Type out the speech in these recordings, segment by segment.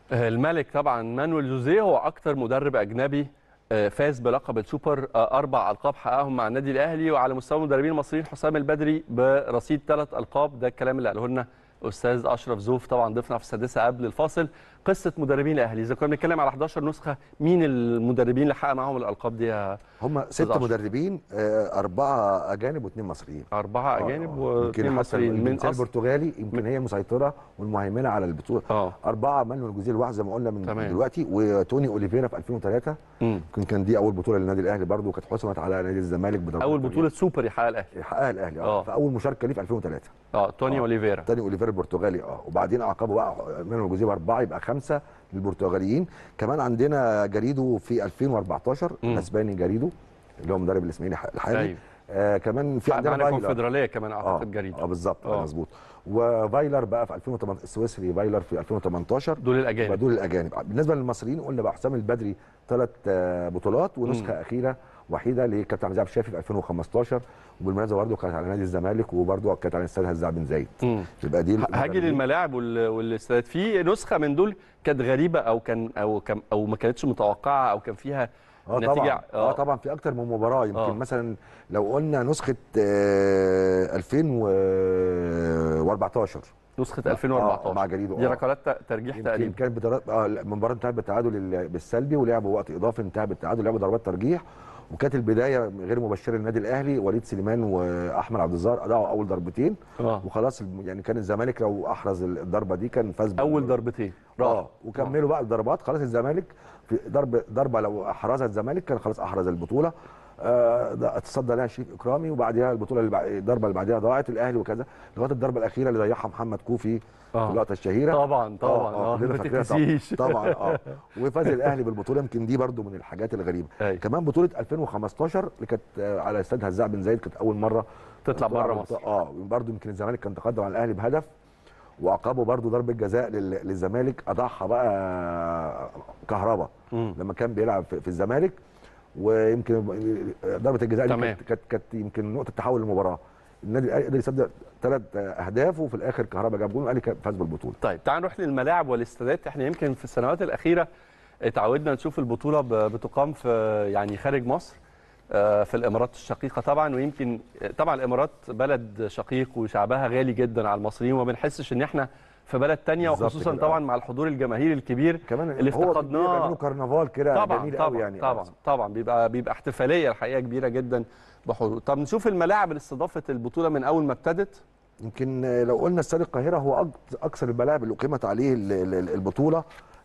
الملك طبعا مانويل جوزيه هو اكتر مدرب اجنبي آه، فاز بلقب السوبر آه، اربع القاب حققهم مع النادي الاهلي وعلى مستوى المدربين المصريين حسام البدري برصيد ثلاث القاب ده الكلام اللي قاله لنا استاذ اشرف زوف طبعا ضيفنا في السادسه قبل الفاصل قصه مدربين الاهلي اذا كنا بنتكلم على 11 نسخه مين المدربين اللي حقق معاهم الالقاب دي يا هم ست أشرف. مدربين آه، اربعه اجانب واثنين مصريين اربعه آه، اجانب آه. واثنين يمكن حتى مصريين من الجنسيه اصل البرتغالي يمكن هي المسيطره والمهيمنه على البطوله اه اربعه مانويل جوزيه الواحد زي ما قلنا من تمام. دلوقتي وتوني اوليفيرا في 2003 مم. يمكن كان دي اول بطوله للنادي الاهلي برضو كانت حسمت على نادي الزمالك بضربات اول ترجيح. بطوله سوبر يحققها الاهلي حققها الاهلي آه. اه فاول مشاركه ليه في 2003 اه توني آه. اوليفيرا تاني اوليفيرا البرتغالي اه وبعدين اعقبه بقى مانويل جوزيه باربعه يبقى خمسه للبرتغاليين كمان عندنا جريدو في 2014 مم. الاسباني جريدو اللي هو مدرب الاسماعيلي الحالي ايوه آه كمان في عندنا معانا فايلر كونفدراليه كمان اه اعتقد جريد اه بالظبط آه. آه. مظبوط وفايلر بقى في 2018 السويسري فايلر في 2018 دول يبقى الاجانب دول الاجانب بالنسبه للمصريين قلنا بقى حسام البدري ثلاث بطولات ونسخه مم. اخيره وحيده لكابتن عبد الشافي في 2015 وبالمناسبه برضه كانت على نادي الزمالك وبرضه كانت على استاد هزاع بن زايد مم. يبقى دي هاجي المدربين. للملاعب وال- والاستادات في نسخه من دول كانت غريبه او كان او كان او ما كانتش متوقعه او كان فيها اه نتيجة- طبعا آه. اه طبعا في اكتر من مباراه يمكن آه. مثلا لو قلنا نسخه آه 2014 نسخه آه، 2014 مع جريدو دي آه. ركلات ت- ترجيح يمكن تقريبا كانت بضربات اه لا، المباراه انتهت بالتعادل ال- بالسلبي ولعبوا وقت اضافي انتهى بالتعادل لعبوا ضربات ترجيح وكانت البدايه غير مبشره للنادي الاهلي وليد سليمان واحمد عبد الظاهر اضاعوا اول ضربتين اه وخلاص الم- يعني كان الزمالك لو احرز الضربه دي كان فاز بال- اول ضربتين اه وكملوا بقى الضربات خلاص الزمالك في ضرب ضربه لو احرزها الزمالك كان خلاص احرز البطوله آه ده اتصدى لها شريف اكرامي وبعدها البطوله اللي بعد الضربه اللي بعدها ضاعت الاهلي وكذا لغايه الضربه الاخيره اللي ضيعها محمد كوفي في آه. اللقطه الشهيره طبعا طبعا اه كلنا ما فاكرينها طبعا. تتنسيش طبعا اه وفاز الاهلي بالبطوله يمكن دي برضو من الحاجات الغريبه أيوة. كمان بطوله 2015 اللي كانت آه، على استاد هزاع بن زايد كانت اول مره تطلع بره تلعب- مصر اه برضو يمكن الزمالك كان تقدم على الاهلي بهدف وعقبه برضو ضربه جزاء لل- للزمالك اضاعها بقى كهربا مم. لما كان بيلعب في في الزمالك ويمكن ضربه الجزاء دي تمام. كانت كانت كانت يمكن نقطه تحول المباراه النادي الاهلي قدر يصدق ثلاث اهداف وفي الاخر كهربا جاب جول والاهلي كان فاز بالبطوله طيب تعال نروح للملاعب والاستادات احنا يمكن في السنوات الاخيره اتعودنا نشوف البطوله ب- بتقام في يعني خارج مصر آه، في الامارات الشقيقه طبعا ويمكن طبعا الامارات بلد شقيق وشعبها غالي جدا على المصريين وما بنحسش ان احنا في بلد تانية بالظبط وخصوصا كده، طبعا آه. مع الحضور الجماهيري الكبير كمان اللي هو افتقدناه بيعملوا كرنفال كده طبعا جميل طبعا قوي يعني طبعا آه. طبعا بيبقى بيبقى احتفاليه الحقيقه كبيره جدا بحضور طب نشوف الملاعب اللي استضافت البطوله من اول ما ابتدت يمكن لو قلنا استاد القاهره هو أك- اكثر الملاعب اللي اقيمت عليه ال- ال- البطوله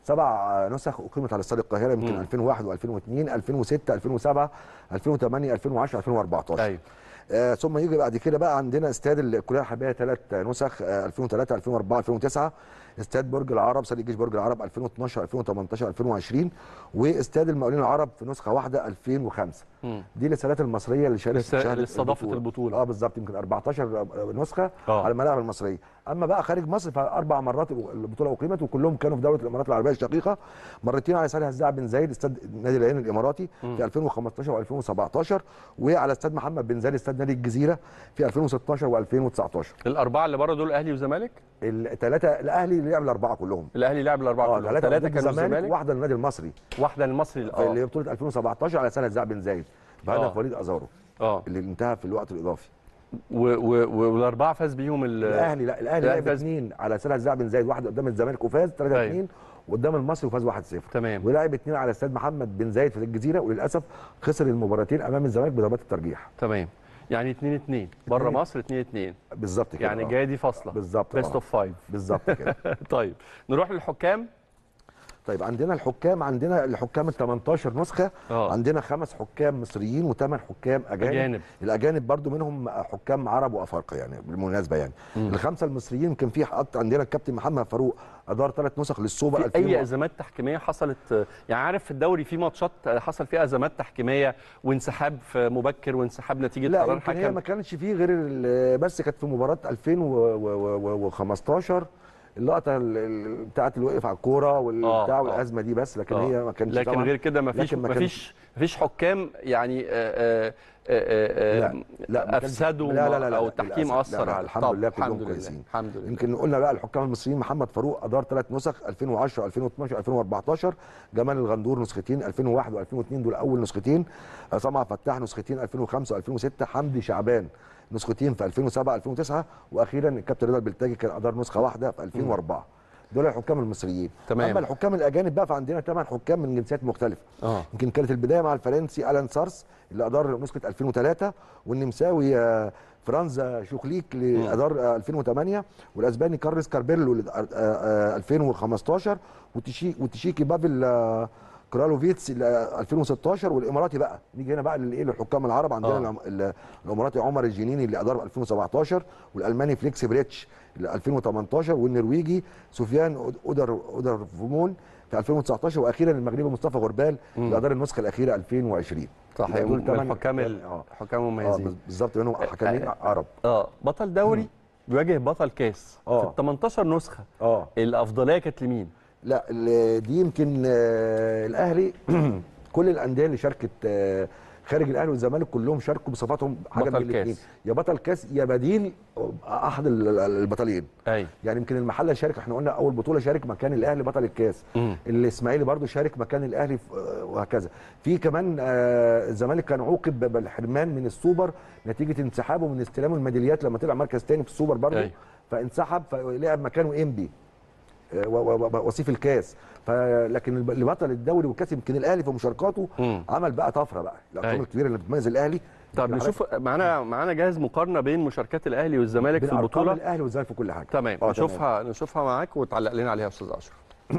سبع نسخ اقيمت على استاد القاهره يمكن مم. 2001 و2002 2006 2007 2008 2010 2014 ايوه آه ثم يجي بعد كده بقى عندنا استاد الكليه الحربيه ثلاث نسخ آه 2003 2004 2009 استاد برج العرب استاد الجيش برج العرب 2012 2018 2020 واستاد المقاولين العرب في نسخه واحده 2005 مم. دي الاستادات المصريه اللي شاركت الاست- اللي استضافت البطولة. اه بالظبط يمكن 14 نسخه آه. على الملاعب المصريه اما بقى خارج مصر فاربع مرات البطوله اقيمت وكلهم كانوا في دوله الامارات العربيه الشقيقه مرتين على استاد هزاع بن زايد استاد نادي العين الاماراتي في 2015 و2017 وعلى استاد محمد بن زايد استاد نادي الجزيره في 2016 و2019 الاربعه اللي بره دول اهلي وزمالك الثلاثه الاهلي اللي لعب الاربعه كلهم الاهلي لعب الاربعه اه كلهم ثلاثه ثلاثه ضد كانوا الزمالك الزمالك واحده للنادي المصري واحده للمصري في اللي اه هي بطوله 2017 على استاد هزاع بن زايد بهدف آه. وليد ازارو اه اللي انتهى في الوقت الاضافي و- و- و- والاربعه فاز بيهم ال- الاهلي لا الاهلي الأهلي لعب فاز- اثنين على استاد هزاع بن زايد واحد قدام الزمالك وفاز 3 أيوة. 2 وقدام المصري وفاز 1 0 تمام ولعب اثنين على استاد محمد بن زايد في الجزيره وللاسف خسر المباراتين امام الزمالك بضربات الترجيح تمام يعني 2 2 بره اتنين. مصر 2 2 بالظبط كده يعني آه. جايه دي فاصله بالظبط بيست آه. اوف فايف بالظبط كده طيب نروح للحكام طيب عندنا الحكام عندنا الحكام ال 18 نسخه اه عندنا خمس حكام مصريين وثمان حكام اجانب اجانب الاجانب برضو منهم حكام عرب وافارقه يعني بالمناسبه يعني مم. الخمسه المصريين كان في حق- عندنا الكابتن محمد فاروق ادار ثلاث نسخ للسوبر في 2000 اي ازمات تحكيميه حصلت يعني عارف في الدوري في ماتشات حصل فيها ازمات تحكيميه وانسحاب في مبكر وانسحاب نتيجه لا قرار يمكن هي حكم ما كانش فيه غير ال- بس كانت في مباراه 2015 اللقطه ال- ال- بتاعت اللي وقف على الكوره والبتاع آه، آه. والازمه دي بس لكن آه. هي ما كانش لكن طبعا غير كده ما فيش لكن ما ما كانش- فيش ما فيش حكام يعني آه، آه، آه، لا آه، لا ما كانش- افسدوا لا لا لا لا او لا التحكيم للأسف. اثر لا لا على الحمد طب، لله كلهم الحمد لله كويسين الحمد لله يمكن قلنا بقى الحكام المصريين محمد فاروق ادار ثلاث نسخ 2010 2012 2014 جمال الغندور نسختين 2001 و2002 دول اول نسختين عصام عبد الفتاح نسختين 2005 و2006 حمدي شعبان نسختين في 2007 2009 واخيرا الكابتن رضا البلتاجي كان ادار نسخه واحده في 2004 دول الحكام المصريين تمام. اما الحكام الاجانب بقى فعندنا ثمان حكام من جنسيات مختلفه اه يمكن كانت البدايه مع الفرنسي الان سارس اللي ادار نسخه 2003 والنمساوي آه، فرانزا شوخليك اللي ادار آه، 2008 والاسباني كارلس كاربيلو اللي آه، آه، 2015 وتشي وتشيكي بافل آه، كرالوفيتس اللي آه، 2016 والاماراتي بقى نيجي هنا بقى للايه للحكام العرب عندنا آه. العم- ال- الاماراتي عمر الجنيني اللي ادار 2017 والالماني فليكس بريتش اللي 2018 والنرويجي سفيان أود- اودر اودر فومون في 2019 واخيرا المغربي مصطفى غربال اللي ادار النسخه الاخيره 2020 صحيح يبقى دول من تمن الحكام حكام. ال- اه الحكام اه المميزين بالظبط منهم حكامين عرب اه بطل دوري بيواجه بطل كاس آه. في ال 18 نسخه اه الافضليه كانت لمين؟ لا ال- دي يمكن آه، الاهلي كل الانديه اللي شاركت آه، خارج الاهلي والزمالك كلهم شاركوا بصفاتهم حاجه بطل من الاثنين كاس. يا بطل كاس يا بديل احد ال- ال- البطلين ايوه يعني يمكن المحله شارك احنا قلنا اول بطوله شارك مكان الاهلي بطل الكاس مم. الاسماعيلي برضو شارك مكان الاهلي في- آه، وهكذا في كمان آه، الزمالك كان عوقب بالحرمان من السوبر نتيجه انسحابه من استلام الميداليات لما طلع مركز تاني في السوبر برضو أيوة. فانسحب فلعب مكانه انبي آه، و- و- و- وصيف الكاس فلكن الب- اللي بطل الدوري والكاس يمكن الاهلي في مشاركاته مم. عمل بقى طفره بقى الارقام أيوة. الكبيره اللي بتميز الاهلي طب يمكن نشوف معانا معانا جاهز مقارنه بين مشاركات الاهلي والزمالك بين في ارقام البطوله الاهلي والزمالك في كل حاجه تمام آه، نشوفها نشوفها معاك وتعلق لنا عليها يا استاذ اشرف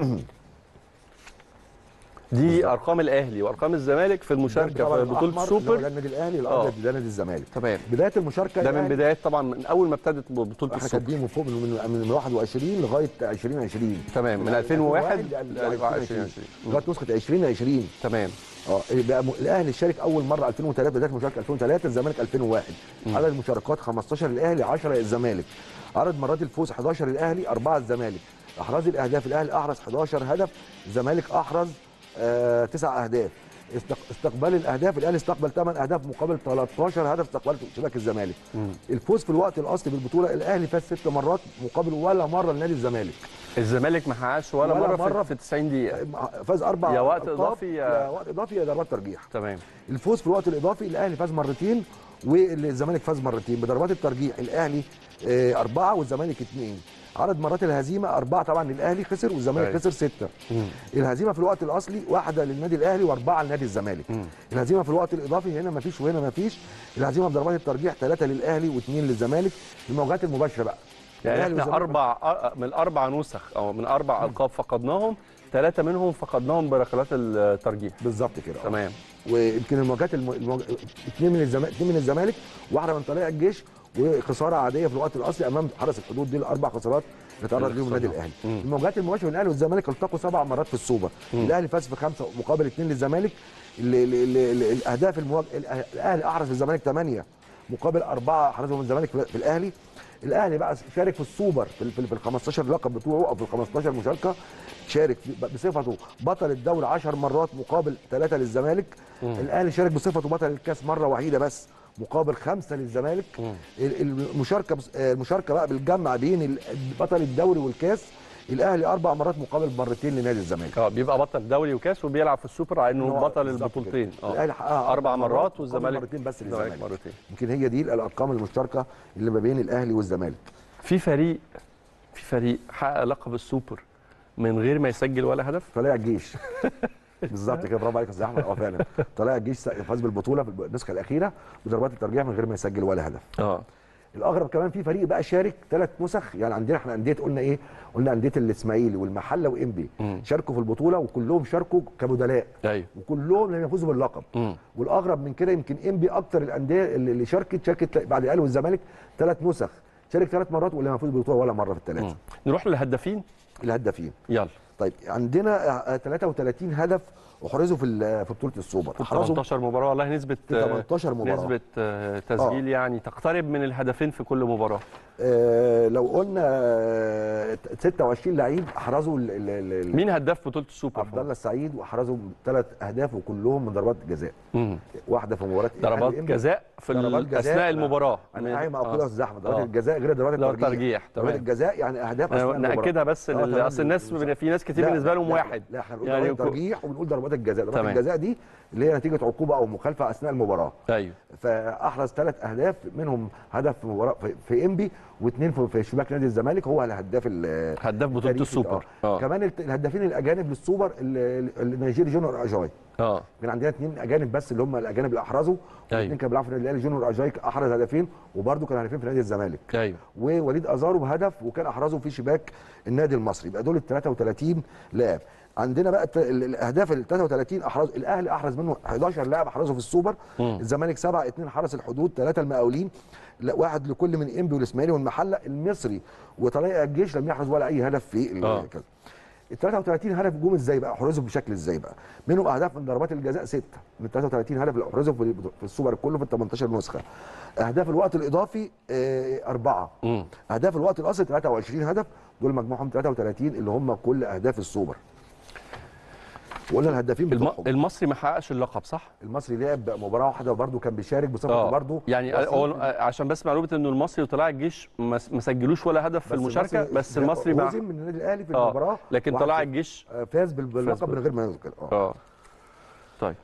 دي ارقام الاهلي وارقام الزمالك في المشاركه طبعاً في بطوله الأحمر اللي هو السوبر ده النادي الاهلي آه. الابيض ده نادي الزمالك تمام بدايه المشاركه ده من الأهلي بدايه طبعا من اول ما ابتدت بطوله احنا السوبر كاتبين من فوق من من من 21 لغايه 2020 تمام من 2001 ل ل 2020 لغايه نسخه 2020 تمام اه بقى م- الاهلي شارك اول مره 2003 بدايه المشاركه 2003 الزمالك 2001 عدد المشاركات 15 الاهلي 10 الزمالك عدد مرات الفوز 11 الاهلي 4 الزمالك احراز الاهداف الاهلي احرز 11 هدف الزمالك احرز آه 9 اهداف استق- استقبال الاهداف الاهلي استقبل 8 اهداف مقابل 13 هدف استقبلته شباك الزمالك الفوز في الوقت الاصلي بالبطوله الاهلي فاز 6 مرات مقابل ولا مره لنادي الزمالك الزمالك ما حققش ولا, ولا مره, مرة في, في 90 دقيقه فاز اربع يا وقت ألقاب، إضافي يا- يا وقت اضافي يا ضربات ترجيح تمام الفوز في الوقت الاضافي الاهلي فاز مرتين والزمالك فاز مرتين بضربات الترجيح الاهلي آه، اربعه والزمالك اثنين عدد مرات الهزيمه اربعه طبعا للاهلي خسر والزمالك أيوة. خسر سته الهزيمه في الوقت الاصلي واحده للنادي الاهلي واربعه لنادي الزمالك الهزيمه في الوقت الاضافي هنا ما فيش وهنا ما فيش الهزيمه بضربات الترجيح ثلاثه للاهلي واثنين للزمالك المواجهات المباشره بقى يعني الأهلي احنا والزمالك اربع من اربع نسخ او من اربع القاب فقدناهم ثلاثه منهم فقدناهم بركلات الترجيح بالظبط كده آه. تمام ويمكن المواجهات المو... المو... اثنين من الزمالك اثنين من الزمالك واحده من طلائع الجيش وخساره عاديه في الوقت الاصلي امام حرس الحدود دي الاربع خسارات اللي تعرض ليهم النادي الاهلي المواجهات المباشره بين الاهلي والزمالك التقوا سبع مرات في السوبر الاهلي فاز في خمسه مقابل اثنين للزمالك ال... ال... ال... ال... الاهداف المواجهه الاهلي احرز الزمالك ثمانيه مقابل اربعه حرزهم الزمالك في في الاهلي الاهلي بقى شارك في السوبر في ال- في ال- في ال 15 لقب بتوعه او في ال 15 مشاركه شارك في- بصفته بطل الدوري 10 مرات مقابل ثلاثه للزمالك الاهلي شارك بصفته بطل الكاس مره وحيده بس مقابل خمسه للزمالك ال- المشاركه بس- آه، المشاركه بقى بالجمع بين ال- بطل الدوري والكاس الاهلي اربع مرات مقابل مرتين لنادي الزمالك اه بيبقى بطل دوري وكاس وبيلعب في السوبر على انه إن هو بطل بالظبط البطولتين كده. الاهلي حققها اربع مرات مقابل والزمالك مرتين بس الزمالك للزمالك مرتين يمكن هي دي الارقام المشتركه اللي ما بين الاهلي والزمالك في فريق في فريق حقق لقب السوبر من غير ما يسجل ولا هدف طلائع الجيش بالظبط كده برافو عليك يا استاذ احمد اه فعلا طلائع الجيش فاز بالبطوله في النسخه الاخيره بضربات الترجيح من غير ما يسجل ولا هدف اه الاغرب كمان في فريق بقى شارك ثلاث نسخ يعني عندنا احنا انديه قلنا ايه قلنا انديه الاسماعيلي والمحله وانبي شاركوا في البطوله وكلهم شاركوا كبدلاء ايوه وكلهم لم يفوزوا باللقب مم. والاغرب من كده يمكن انبي اكتر الانديه اللي اللي شاركت شاركت بعد الاهلي والزمالك ثلاث نسخ شارك ثلاث مرات ولم يفوز بالبطوله ولا مره في الثلاثه نروح للهدافين الهدافين يلا طيب عندنا آه، 33 هدف احرزوا في ال- في بطوله السوبر في احرزوا 18 مباراه والله نسبه في 18 مباراة. نسبه آه، تسجيل يعني تقترب من الهدفين في كل مباراه آه لو قلنا آه 26 لعيب احرزوا ال- ال- ال- ال- مين هداف بطوله السوبر عبد الله السعيد واحرزوا ثلاث اهداف وكلهم من ضربات جزاء مم. واحده في مباراه ضربات الأهلي وإنبي. جزاء في ضربات ال- جزاء. اثناء المباراه انا قايم اقول آه. يا استاذ احمد ضربات آه. الجزاء غير ضربات ضربات الترجيح ترجيح، تمام. ضربات الجزاء يعني اهداف اثناء المباراه ناكدها بس آه، لل- تمام. اصل الناس في ناس كتير لا، بالنسبه لهم لا، واحد لا احنا بنقول يعني ضربات يكون- الترجيح وبنقول ضربات الجزاء ضربات تمام. الجزاء دي اللي هي نتيجه عقوبه او مخالفه اثناء المباراه ايوه فاحرز ثلاث اهداف منهم هدف في مباراه في, في انبي واثنين في, في شباك نادي الزمالك هو الهداف ال- هداف بطوله التاريخي. السوبر آه. اه كمان الت- الهدافين الاجانب للسوبر ال- ال- النيجيري جونيور اجاي اه كان عندنا اثنين اجانب بس اللي هم الاجانب اللي احرزوا أيوة. واثنين كانوا بيلعبوا في النادي الاهلي جونيور اجاي احرز هدفين وبرده كان هدفين في نادي الزمالك ايوه ووليد ازارو بهدف وكان احرزه في شباك النادي المصري يبقى دول ال 33 لاعب عندنا بقى الت- ال- الاهداف ال 33 احرز الاهلي احرز منه 11 لاعب احرزوا في السوبر مم. الزمالك 7 2 حرس الحدود 3 المقاولين لا، واحد لكل من انبي والاسماعيلي والمحله المصري وطلائع الجيش لم يحرز ولا اي هدف في ال- آه. كذا ال 33 هدف جم ازاي بقى احرزوا بشكل ازاي بقى منهم اهداف من ضربات الجزاء سته من 33 هدف اللي احرزوا في في السوبر كله في ال 18 نسخه اهداف الوقت الاضافي آه، اربعه مم. اهداف الوقت الاصلي 23 هدف دول مجموعهم 33 اللي هم كل اهداف السوبر وقلنا الهدافين الم... بتوعهم المصري ما حققش اللقب صح؟ المصري لعب مباراه واحده وبرده كان بيشارك بصفته اه برده يعني هو عشان بس معلومه انه المصري وطلائع الجيش ما ما سجلوش ولا هدف في المشاركه بس المصري مع هزم من النادي الاهلي في اه المباراه لكن واحد طلائع صفر. الجيش آه، فاز بال- باللقب بال- من غير ما يذكر اه اه طيب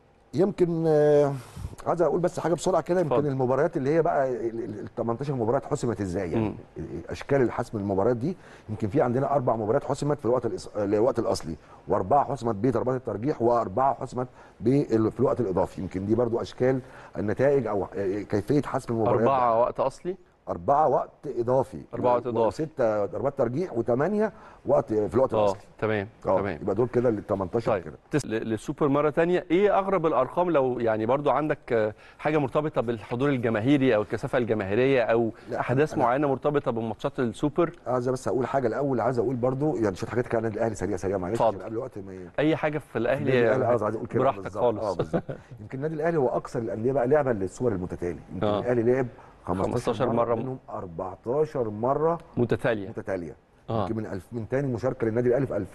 يمكن آه، عايز اقول بس حاجه بسرعه كده يمكن اتفضل. المباريات اللي هي بقى ال 18 مباراه حسمت ازاي يعني اشكال الحسم المباريات دي يمكن في عندنا اربع مباريات حسمت في الوقت الإص- الوقت الاصلي واربعه حسمت بضربات الترجيح واربعه حسمت بال- في الوقت الاضافي يمكن دي برضو اشكال النتائج او آه، كيفيه حسم المباريات أربعة وقت أصلي أربعة وقت إضافي أربعة وقت إضافي. وستة ضربات ترجيح وثمانية وقت في الوقت اه الأصلي تمام اه تمام يبقى دول كده ال 18 طيب كده تس- ل- للسوبر مرة تانية ايه اغرب الارقام لو يعني برضو عندك آه، حاجة مرتبطة بالحضور الجماهيري او الكثافة الجماهيرية او لا، احداث أنا- معينة مرتبطة بماتشات السوبر عايز بس اقول حاجه الاول عايز اقول برضو يعني شويه حاجات كده عن النادي الاهلي سريع سريع معلش اتفضل. عشان قبل الوقت ما ي- اي حاجة في النادي الاهلي الاهلي عاوز عايز اقول كده براحتك بالظبط. اه خالص بالظبط يمكن النادي الاهلي هو اكثر الانديه بقى لعبا للصور المتتالي يمكن آه. الاهلي لعب 15, 15 مرة. مرة منهم 14 مره متتالية متتاليه آه. يمكن من الف من تاني مشاركه للنادي الاهلي في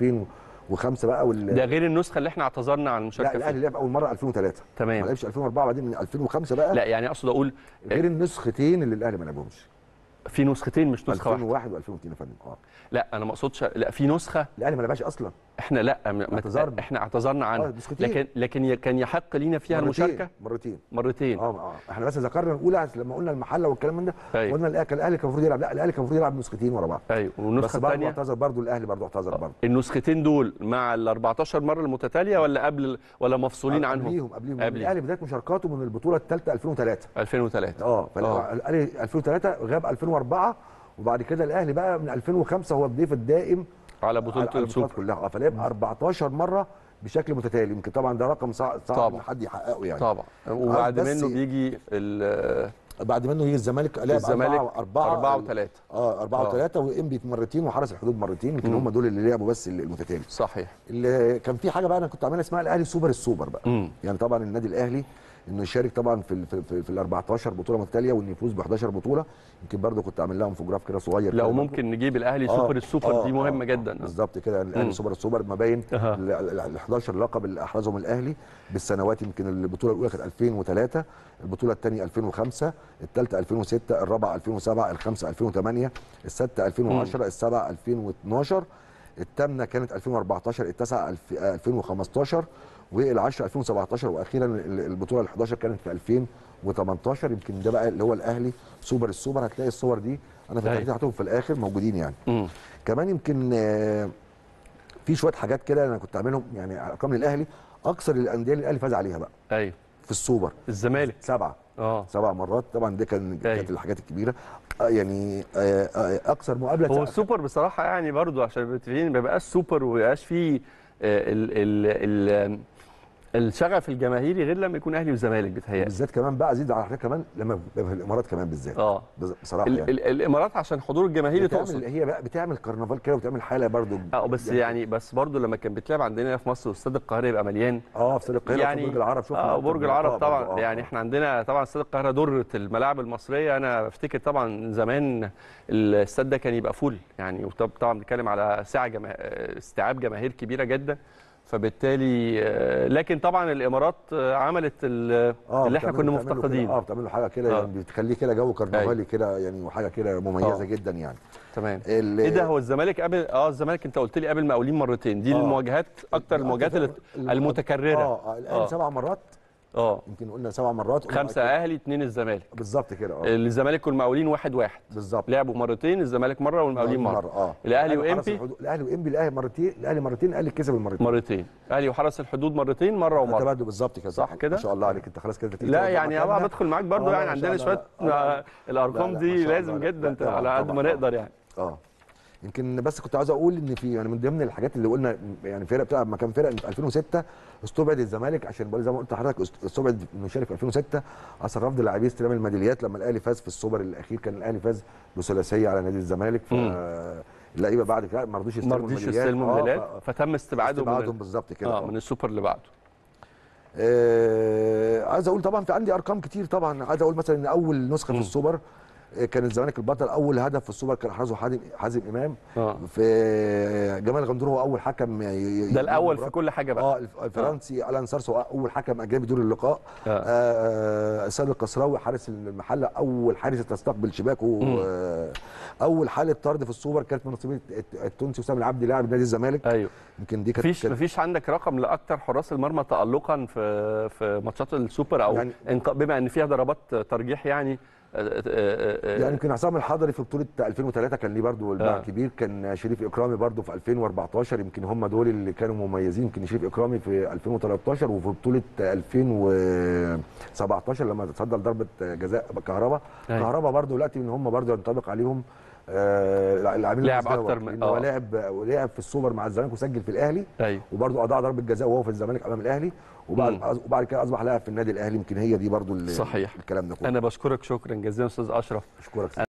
2005 بقى وال ده غير النسخة اللي احنا اعتذرنا عن لا المشاركة الاهلي فيها لعب اول مره 2003 ما تمام لعبش 2004 بعدين من 2005 بقى لا يعني اقصد اقول غير النسختين اللي الاهلي ما لعبهمش في نسختين مش نسخة واحدة 2001 و2002 يا فندم اه لا انا ما اقصدش لا في نسخة الاهلي ما لعبهاش اصلا احنا لا ما- ما- اعتذرنا. احنا اعتذرنا عنها اه نسختين لكن لكن ي- كان يحق لينا فيها مرتين. المشاركة مرتين مرتين اه اه احنا بس ذكرنا الاولى لما قلنا المحله والكلام من ده أيوة. قلنا الأهلي- كان الاهلي كان المفروض يلعب لا الاهلي كان المفروض يلعب نسختين ورا بعض ايوه بس والنسخة برضه الثانية اعتذر برضه الاهلي برضه اعتذر برضه النسختين دول مع ال 14 مره المتتاليه ولا قبل ولا مفصولين عنهم قبليهم قبليهم قبليهم. الاهلي بدايه مشاركاته من البطوله الثالثه 2003 2003 اه آه. فالاهلي 2003 غاب 2004 وبعد كده الاهلي بقى من 2005 هو الضيف الدائم على على بطوله على البطولات السوبر كلها اه فلعب 14 مره بشكل متتالي يمكن طبعا ده رقم صعب صعب طبعا. إن حد يحققه يعني طبعا وبعد بس- منه بيجي ال- بعد منه يجي الزمالك لعب الزمالك أربعة أربعة أربعة وثلاثة اه أربعة آه. وثلاثة وإنبي مرتين وحرس الحدود مرتين يمكن مم. هم دول اللي لعبوا بس المتتالي صحيح اللي كان في حاجة بقى أنا كنت عاملها اسمها الأهلي سوبر السوبر بقى مم. يعني طبعا النادي الأهلي انه يشارك طبعا في ال في, في, في ال 14 بطوله متتاليه وانه يفوز ب 11 بطوله يمكن برضه كنت عامل لها انفوجراف كده صغير كده لو برضه. ممكن نجيب الاهلي آه، سوبر السوبر آه، دي مهمه آه، جدا آه، بالظبط كده يعني مم. الاهلي سوبر السوبر ما باين أها. ال ال- ال 11 لقب اللي احرزهم الاهلي بالسنوات يمكن البطوله الاولى كانت 2003 البطوله الثانيه 2005 الثالثه 2006 الرابعه 2007 الخامسه 2008 السادسه 2010 السابعه 2012 الثامنه كانت 2014 التاسعه الف- آه، 2015 والعشرة 2017 واخيرا ال- البطوله ال 11 كانت في 2018 يمكن ده بقى اللي هو الاهلي سوبر السوبر هتلاقي الصور دي انا في أيوة. التحديد هحطهم في الاخر موجودين يعني مم. كمان يمكن آه، في شويه حاجات كده انا كنت عاملهم يعني ارقام للاهلي اكثر الانديه اللي الاهلي فاز عليها بقى ايوه في السوبر الزمالك سبعه اه سبع مرات طبعا دي كان أيوة. كانت الحاجات الكبيره آه، يعني آه، آه، اكثر مقابله هو السوبر بصراحه يعني برضو عشان نبقى متفقين ما بيبقاش سوبر وما بيبقاش فيه آه، ال ال ال الشغف الجماهيري غير لما يكون اهلي وزمالك بيتهيألي بالذات كمان بقى زيد على حضرتك كمان لما بيبقى في الامارات كمان بالذات اه بز- بصراحه ال- يعني ال- الامارات عشان حضور الجماهيري بتعمل تقصد هي بقى بتعمل كرنفال كده وبتعمل حاله برضو اه بس يعني بس برضه لما كان بيتلعب عندنا في مصر واستاد القاهره يبقى مليان اه في استاد القاهره يعني يعني برج العرب شفنا اه أكتر برج من العرب لقاء طبعا برضو. آه، يعني آه. احنا عندنا طبعا استاد القاهره دره الملاعب المصريه انا بفتكر طبعا زمان الاستاد ده كان يبقى فول يعني وطب- طبعا بنتكلم على ساعه جما... استيعاب جماهير كبيره جدا فبالتالي آه، لكن طبعا الامارات آه، عملت ال- اه اللي احنا بتعمله- كنا بتعمله كده- مفتقدين اه بتعمل له حاجه كده آه. يعني بتخليه كده جو كرنفالي كده يعني وحاجه كده مميزه آه. جدا يعني تمام ال- ايه ده هو الزمالك قابل اه الزمالك انت قلت لي قابل مقاولين مرتين دي آه. المواجهات اكتر المواجهات اللي- ال- المتكرره اه آه، الاهلي آه. سبع مرات اه يمكن قلنا سبع مرات قلنا خمسه بعد اهلي اثنين الزمالك كده- بالظبط كده اه الزمالك والمقاولين واحد واحد بالظبط لعبوا مرتين الزمالك مره والمقاولين مره اه الأهلي حرس وإنبي؟ الحدود- الاهلي وانبي الاهلي مرتين الاهلي مرتين الاهلي كسب المرتين مرتين اهلي وحرس الحدود مرتين مره ومره تبادل بالظبط كده صح كده؟ ما شاء الله عليك انت خلاص كده تيجي لا تقعد يعني مكاننا. انا بدخل معاك برضو آه، يعني لا، ما شاء عندنا الله، شويه لا. آه، الارقام لا، لا، دي ما شاء الله، لازم لا، جدا لا، ت- طبعاً، على قد طبعاً، ما طبعاً. نقدر يعني اه يمكن بس كنت عاوز اقول ان في يعني من ضمن الحاجات اللي قلنا يعني فرق بتلعب مكان فرق إن في 2006 استبعد الزمالك عشان بقول زي ما قلت لحضرتك است- استبعد انه يشارك في 2006 اثر رفض لاعبي استلام الميداليات لما الاهلي فاز في السوبر الاخير كان الاهلي فاز بثلاثيه على نادي الزمالك فاللعيبه بعد كده ما رضوش ما يستلموا رضيش الميداليات يستلموا آه، الميداليات ف- فتم استبعادهم استبعادهم من, بالظبط كده اه آه. من السوبر اللي بعده آه عايز اقول طبعا في عندي ارقام كتير طبعا عايز اقول مثلا ان اول نسخه مم. في السوبر آه، كان الزمالك البطل اول هدف في السوبر كان حرزه حازم حازم امام اه في جمال غندور هو اول حكم ي- ي- ده الاول في يبقى- كل حاجه بقى اه الف- الفرنسي الان سارسو اول حكم اجنبي دور اللقاء آه. آه. آه سيد القصراوي حارس المحله اول حارس تستقبل شباكه مم. آه اول حاله طرد في السوبر كانت من نصيب الت- التونسي وسام العبدي لاعب نادي الزمالك ايوه يمكن دي كانت مفيش كانت- مفيش عندك رقم لاكتر حراس المرمى تالقا في في ماتشات السوبر او يعني- يعني بما ان فيها ضربات ترجيح يعني آه، آه، آه، آه، يعني يمكن عصام الحضري في بطوله 2003 كان ليه برضه الباع آه. كبير كان شريف اكرامي برضه في 2014 يمكن هم دول اللي كانوا مميزين يمكن شريف اكرامي في 2013 وفي بطوله 2017 لما تصدى ضربه جزاء كهربا أيوة. كهربا برضه دلوقتي ان هم برضه ينطبق عليهم آه، اللاعبين لعب المزدوج، أكتر من- لأن هو آه. لعب لعب في السوبر مع الزمالك وسجل في الاهلي ايوه وبرضه اضاع ضربه جزاء وهو في الزمالك امام الاهلي وبعد مم. وبعد كده اصبح لاعب في النادي الاهلي يمكن هي دي برضه ال- صحيح. الكلام ده كله انا بشكرك شكرا جزيلا استاذ اشرف اشكرك